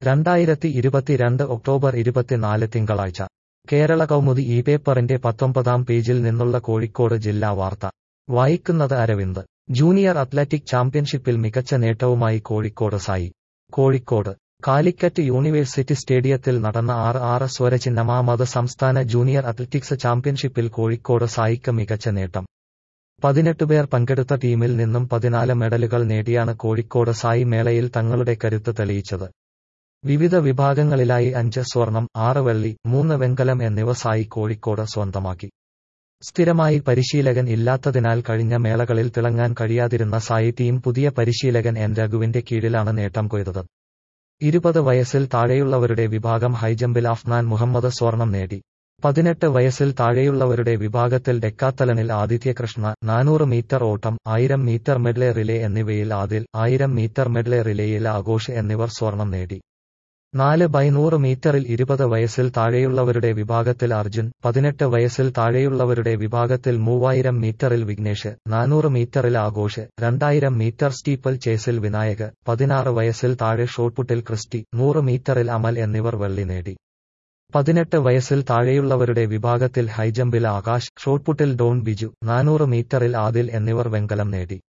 രണ്ടായിരത്തി ഇരുപത്തിരണ്ട് ഒക്ടോബർ ഇരുപത്തിനാല് തിങ്കളാഴ്ച കേരള കൗമുദി ഈ പേപ്പറിന്റെ പത്തൊമ്പതാം പേജിൽ നിന്നുള്ള കോഴിക്കോട് ജില്ലാ വാർത്ത വായിക്കുന്നത് അരവിന്ദ് ജൂനിയർ അത്ലറ്റിക് ചാമ്പ്യൻഷിപ്പിൽ മികച്ച നേട്ടവുമായി കോഴിക്കോട് സായി കോഴിക്കോട് കാലിക്കറ്റ് യൂണിവേഴ്സിറ്റി സ്റ്റേഡിയത്തിൽ നടന്ന ആറ് ആറ് സ്വരചിഹ്നമാമത് സംസ്ഥാന ജൂനിയർ അത്ലറ്റിക്സ് ചാമ്പ്യൻഷിപ്പിൽ കോഴിക്കോട് സായിക്ക് മികച്ച നേട്ടം പതിനെട്ട് പേർ പങ്കെടുത്ത ടീമിൽ നിന്നും പതിനാല് മെഡലുകൾ നേടിയാണ് കോഴിക്കോട് സായി മേളയിൽ തങ്ങളുടെ കരുത്ത് തെളിയിച്ചത് വിവിധ വിഭാഗങ്ങളിലായി അഞ്ച് സ്വർണം ആറ് വെള്ളി മൂന്ന് വെങ്കലം എന്നിവ സായി കോഴിക്കോട് സ്വന്തമാക്കി സ്ഥിരമായി പരിശീലകൻ ഇല്ലാത്തതിനാൽ കഴിഞ്ഞ മേളകളിൽ തിളങ്ങാൻ കഴിയാതിരുന്ന സായി ടീം പുതിയ പരിശീലകൻ എൻ രഘുവിന്റെ കീഴിലാണ് നേട്ടം കൊയ്തത് ഇരുപത് വയസ്സിൽ താഴെയുള്ളവരുടെ വിഭാഗം ഹൈജമ്പിൽ അഫ്നാൻ മുഹമ്മദ് സ്വർണം നേടി പതിനെട്ട് വയസ്സിൽ താഴെയുള്ളവരുടെ വിഭാഗത്തിൽ ഡെക്കാത്തലനിൽ ആദിത്യകൃഷ്ണ നാനൂറ് മീറ്റർ ഓട്ടം ആയിരം മീറ്റർ മെഡ്ലെ റിലേ എന്നിവയിൽ ആദിൽ ആയിരം മീറ്റർ മെഡ്ലെ റിലേയിൽ ആഘോഷ് എന്നിവർ സ്വർണം നേടി നാല് ബൈ നൂറ് മീറ്ററിൽ ഇരുപത് വയസ്സിൽ താഴെയുള്ളവരുടെ വിഭാഗത്തിൽ അർജുൻ പതിനെട്ട് വയസ്സിൽ താഴെയുള്ളവരുടെ വിഭാഗത്തിൽ മൂവായിരം മീറ്ററിൽ വിഘ്നേഷ് നാനൂറ് മീറ്ററിൽ ആഘോഷ് രണ്ടായിരം മീറ്റർ സ്റ്റീപ്പൽ ചേസിൽ വിനായക് പതിനാറ് വയസ്സിൽ താഴെ ഷോട്ട്പുട്ടിൽ ക്രിസ്റ്റി നൂറ് മീറ്ററിൽ അമൽ എന്നിവർ വെള്ളി നേടി പതിനെട്ട് വയസ്സിൽ താഴെയുള്ളവരുടെ വിഭാഗത്തിൽ ഹൈജമ്പിൽ ആകാശ് ഷോട്ട്പുട്ടിൽ ഡോൺ ബിജു നാനൂറ് മീറ്ററിൽ ആദിൽ എന്നിവർ വെങ്കലം നേടി